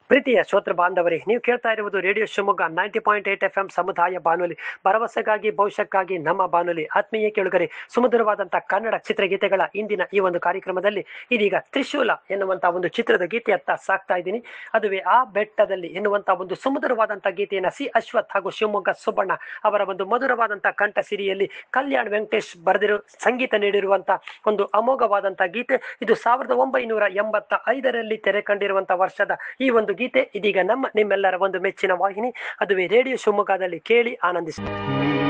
ಪ್ರೀತಿಯ ಶ್ರೋತೃ ಬಾಂಧವರೇ ನೀವು ಕೇಳ್ತಾ ಇರುವುದು radio Shivamogga ninety point eight F M ಸಮುದಾಯ ಬಾನುಲಿ ಭರವಸೆಗಾಗಿ ಭವಿಷ್ಯಕ್ಕಾಗಿ ನಮ್ಮ ಬಾನುಲಿ ಆತ್ಮೀಯ ಕೇಳುಗರೆ ಸುಮಧುರವಾದಂತಹ ಕನ್ನಡ ಚಿತ್ರಗೀತೆಗಳ ಇಂದಿನ ಈ ಒಂದು ಕಾರ್ಯಕ್ರಮದಲ್ಲಿ ಇದೀಗ ತ್ರಿಶೂಲ ಎನ್ನುವಂತಹ ಒಂದು ಚಿತ್ರದ ಗೀತೆಯತ್ತ ಸಾಕ್ತಾ ಇದ್ದೀನಿ ಅದುವೇ ಆ ಬೆಟ್ಟದಲ್ಲಿ ಎನ್ನುವಂತಹ ಒಂದು ಸುಮಧುರವಾದಂತಹ ಗೀತೆಯನ್ನ ಸಿ ಅಶ್ವಥ್ ಹಾಗೂ ಶಿವಮೊಗ್ಗ ಸುಬ್ಬಣ್ಣ ಅವರ ಒಂದು ಮಧುರವಾದಂತಹ ಕಂಠ ಸಿರಿಯಲ್ಲಿ ಕಲ್ಯಾಣ್ ವೆಂಕಟೇಶ್ ಬರೆದಿರು ಸಂಗೀತ ನೀಡಿರುವಂತಹ ಒಂದು ಅಮೋಘವಾದಂತಹ ಗೀತೆ ಇದು ಸಾವಿರದ ಒಂಬೈನೂರ ಎಂಬತ್ತ ಐದರಲ್ಲಿ ತೆರೆ ಕಂಡಿರುವಂತಹ ವರ್ಷದ ಈ ಒಂದು ಗೀತೆ ಇದೀಗ ನಮ್ಮ ನಿಮ್ಮೆಲ್ಲರ ಒಂದು ಮೆಚ್ಚಿನ ವಾಹಿನಿ ಅದುವೇ ರೇಡಿಯೋ ಶಿವಮೊಗ್ಗದಲ್ಲಿ ಕೇಳಿ ಆನಂದಿಸಿ